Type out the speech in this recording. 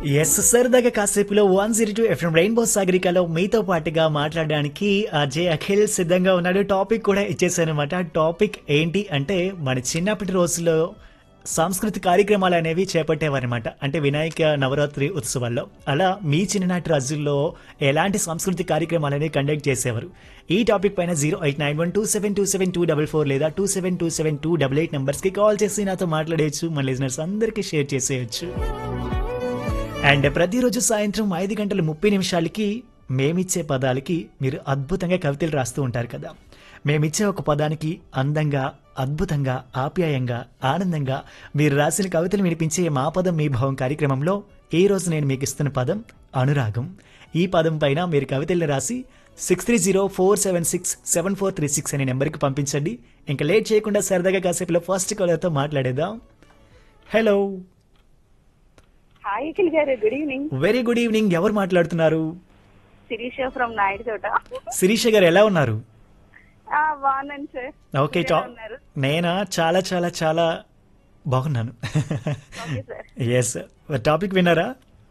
yes సరదాగా కాసేపులో one zero two FM rainbow సాగరికలో మీతో పాటుగా మాట్లాడడానికి అజయ్ అఖిల్ సిద్ధంగా ఉన్నాడు టాపిక్ కూడా ఇచ్చేసానమాట టాపిక్ ఏంటి అంటే మన చిన్నప్పటి రోజుల్లో సాంస్కృతిక కార్యక్రమాలు అనేవి చేపట్టేవారనమాట అంటే వినాయక నవరాత్రి ఉత్సవాల్లో అలా మీ చిన్ననాటి రోజుల్లో ఎలాంటి సాంస్కృతిక కార్యక్రమాలు అనేవి కండక్ట్ చేసేవారు ఈ టాపిక్ పైన zero eight nine one two seven two seven two double four లేదా two seven two seven two double eight నెంబర్స్కి కాల్ చేసి నాతో మాట్లాడేయచ్చు మన లిజనర్స్ అందరికీ షేర్ చేసేయచ్చు అండ్ ప్రతిరోజు సాయంత్రం ఐదు గంటల ముప్పై నిమిషాలకి మేమిచ్చే పదాలకి మీరు అద్భుతంగా కవితలు రాస్తూ ఉంటారు కదా మేమిచ్చే ఒక పదానికి అందంగా అద్భుతంగా ఆప్యాయంగా ఆనందంగా మీరు రాసిన కవితలు వినిపించే మా పదం మీ భావం కార్యక్రమంలో ఈ రోజు నేను మీకు ఇస్తున్న పదం అనురాగం ఈ పదం పైన మీరు కవితల్ని రాసి six three zero four seven six seven four three six అనే నెంబర్కి పంపించండి ఇంకా లేట్ చేయకుండా సరదాగా కాసేపులో ఫస్ట్ కాలర్తో మాట్లాడేద్దాం హలో హాయ్ అఖిల్ గారు good evening very good evening ఎవరు మాట్లాడుతున్నారు శిరీష ఫ్రమ్ నాయుడు తోట శిరీష గారు ఎలా ఉన్నారు ఆ, బాగున్నాను సార్ ఓకే మీరు టా ఎలా ఉన్నారు నేనా చాలా చాలా చాలా బాగున్నాను ఓకే సార్ ఎస్ టాపిక్ విన్నారా